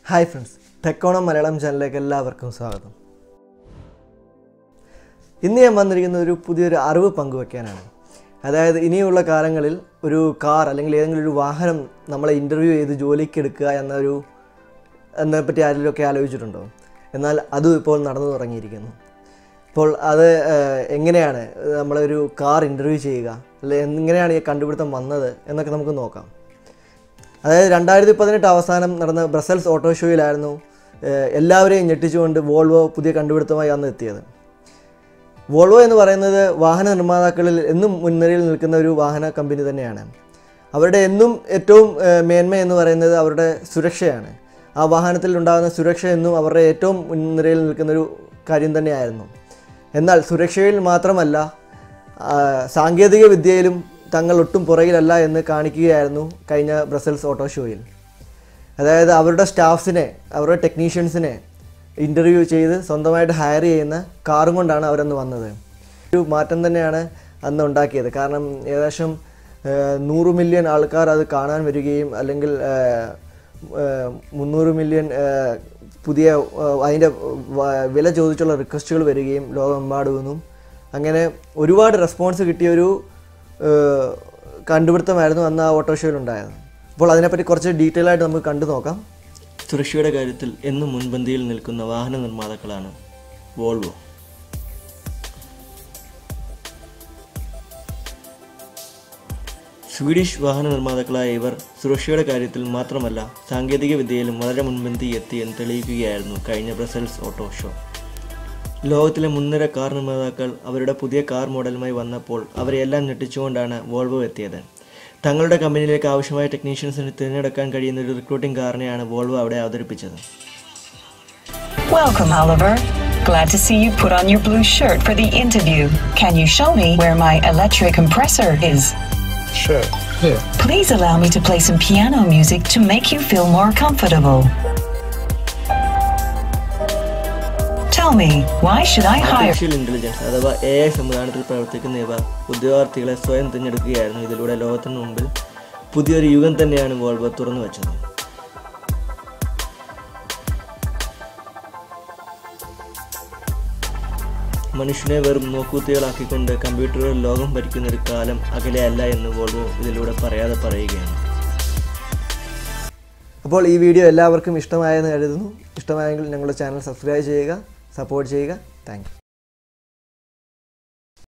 Hi friends ടെക്കോണം Malayalam ചാനലിലേക്ക് എല്ലാവർക്കും സ്വാഗതം ഇന്ന് ഞാൻ വന്നിരിക്കുന്ന ഒരു പുതിയൊരു അറിവ് പങ്കുവെക്കാനാണ് അതായത് ഇനിയുള്ള കാലങ്ങളിൽ ഒരു കാർ അല്ലെങ്കിൽ ഏതെങ്കിലും ഒരു വാഹനം നമ്മളെ ഇൻ്റർവ്യൂ ചെയ്ത് ജോലിക്ക് എടുക്കുക എന്നൊരു എന്നതിനെപ്പറ്റി ആരെങ്കിലുമൊക്കെ ആലോചിച്ചിട്ടുണ്ടോ എന്നാൽ അതും ഇപ്പോൾ നടന്നു തുടങ്ങിയിരിക്കുന്നു ഇപ്പോൾ അത് ഏഹ്, എങ്ങനെയാണ് നമ്മളൊരു കാർ ഇൻ്റർവ്യൂ ചെയ്യുക അല്ലെ എങ്ങനെയാണ് ഈ കണ്ടുപിടുത്തം വന്നത് എന്നൊക്കെ നമുക്ക് നോക്കാം അതായത് രണ്ടായിരത്തി പതിനെട്ട് അവസാനം നടന്ന ബ്രസൽസ് ഓട്ടോ ഷോയിലായിരുന്നു ഏഹ്, എല്ലാവരെയും ഞെട്ടിച്ചുകൊണ്ട് വോൾവോ പുതിയ കണ്ടുപിടുത്തമായി അന്ന് എത്തിയത് വോൾവോ എന്ന് പറയുന്നത് വാഹന നിർമ്മാതാക്കളിൽ എന്നും മുൻനിരയിൽ നിൽക്കുന്ന ഒരു വാഹന കമ്പനി തന്നെയാണ് അവരുടെ എന്നും ഏറ്റവും ഏഹ്, മേന്മ എന്ന് പറയുന്നത് അവരുടെ സുരക്ഷയാണ് ആ വാഹനത്തിൽ ഉണ്ടാകുന്ന സുരക്ഷ എന്നും അവരുടെ ഏറ്റവും മുൻനിരയിൽ നിൽക്കുന്ന ഒരു കാര്യം തന്നെയായിരുന്നു എന്നാൽ സുരക്ഷയിൽ മാത്രമല്ല ആ, സാങ്കേതിക വിദ്യയിലും തങ്ങൾ ഒട്ടും പുറകിലല്ല എന്ന് കാണിക്കുകയായിരുന്നു കഴിഞ്ഞ ബ്രസൽസ് ഓട്ടോ ഷോയിൽ അതായത് അവരുടെ സ്റ്റാഫ്സിനെ അവരുടെ ടെക്നീഷ്യൻസിനെ ഇൻ്റർവ്യൂ ചെയ്ത് സ്വന്തമായിട്ട് ഹയർ ചെയ്യുന്ന കാറും കൊണ്ടാണ് അവരന്ന് വന്നത് ഒരു മാറ്റം തന്നെയാണ് അന്ന് ഉണ്ടാക്കിയത് കാരണം ഏകദേശം ഏഹ്, നൂറ് മില്യൺ ആൾക്കാർ അത് കാണാൻ വരികയും അല്ലെങ്കിൽ ഏഹ്, ഏഹ്, മുന്നൂറ് മില്യൺ ഏഹ്, പുതിയ ഏഹ്, അതിൻ്റെ വ- വില ചോദിച്ചുള്ള റിക്വസ്റ്റുകൾ വരികയും ലോകമെമ്പാടും നിന്നും അങ്ങനെ ഒരുപാട് റെസ്പോൺസ് കിട്ടിയ ഒരു ഏഹ്, കണ്ടുപിടുത്തമായിരുന്നു അന്ന് ആ ഓട്ടോ ഷോയിൽ ഉണ്ടായത് അപ്പോൾ അതിനെപ്പറ്റി കുറച്ച് ഡീറ്റെയിൽ ആയിട്ട് നമുക്ക് കണ്ടു നോക്കാം സുരക്ഷയുടെ കാര്യത്തിൽ എന്നും മുൻപന്തിയിൽ നിൽക്കുന്ന വാഹന നിർമ്മാതാക്കളാണ് വോൾവോ സ്വീഡിഷ് വാഹന നിർമ്മാതാക്കളായ ഇവർ സുരക്ഷയുടെ കാര്യത്തിൽ മാത്രമല്ല സാങ്കേതിക വിദ്യയിലും വളരെ മുൻപന്തി എത്തി എന്ന് തെളിയിക്കുകയായിരുന്നു കഴിഞ്ഞ ബ്രസൽസ് ഓട്ടോ ഷോ ലോകത്തിലെ മുൻനിര കാർ നിർമ്മാതാക്കൾ അവരുടെ പുതിയ കാർ മോഡലുമായി വന്നപ്പോൾ അവരെയെല്ലാം ഞെട്ടിച്ചുകൊണ്ടാണ് വോൾവോ എത്തിയത് തങ്ങളുടെ കമ്പനിയിലേക്ക് ആവശ്യമായ ടെക്നീഷ്യൻസിന് തിരഞ്ഞെടുക്കാൻ കഴിയുന്ന ഒരു റിക്രൂട്ടിംഗ് കാറിനെയാണ് വോൾവോ അവിടെ അവതരിപ്പിച്ചത് Welcome, Oliver. Glad to see you put on your blue shirt for the interview. Can you show me where my electric compressor is? Sure. Here. Please allow me to play some piano music to make you feel more comfortable. Tell me, why should I hire? Artificial intelligence അഥവാ A I സംവിധാനത്തിൽ പ്രവർത്തിക്കുന്ന ഇവ ഉദ്യോഗാർത്ഥികളെ സ്വയം തിരഞ്ഞെടുക്കുകയായിരുന്നു ഇതിലൂടെ ലോകത്തിന് മുമ്പിൽ പുതിയൊരു യുഗം തന്നെയാണ് വോൾവോ തുറന്നു വച്ചത് മനുഷ്യനെ വെറും നോക്കൂത്തികളാക്കിക്കൊണ്ട് കമ്പ്യൂട്ടറുകൾ ലോകം ഭരിക്കുന്ന ഒരു കാലം അകലെയല്ല എന്ന് വോൾവോ ഇതിലൂടെ പറയാതെ പറയുകയാണ് അപ്പോൾ ഈ വീഡിയോ എല്ലാവർക്കും ഇഷ്ടമായെന്ന് കരുതുന്നു ഇഷ്ടമായെങ്കിൽ ഞങ്ങളുടെ ചാനൽ സബ്സ്ക്രൈബ് ചെയ്യുക സപ്പോർട്ട് ചെയ്യുക താങ്ക്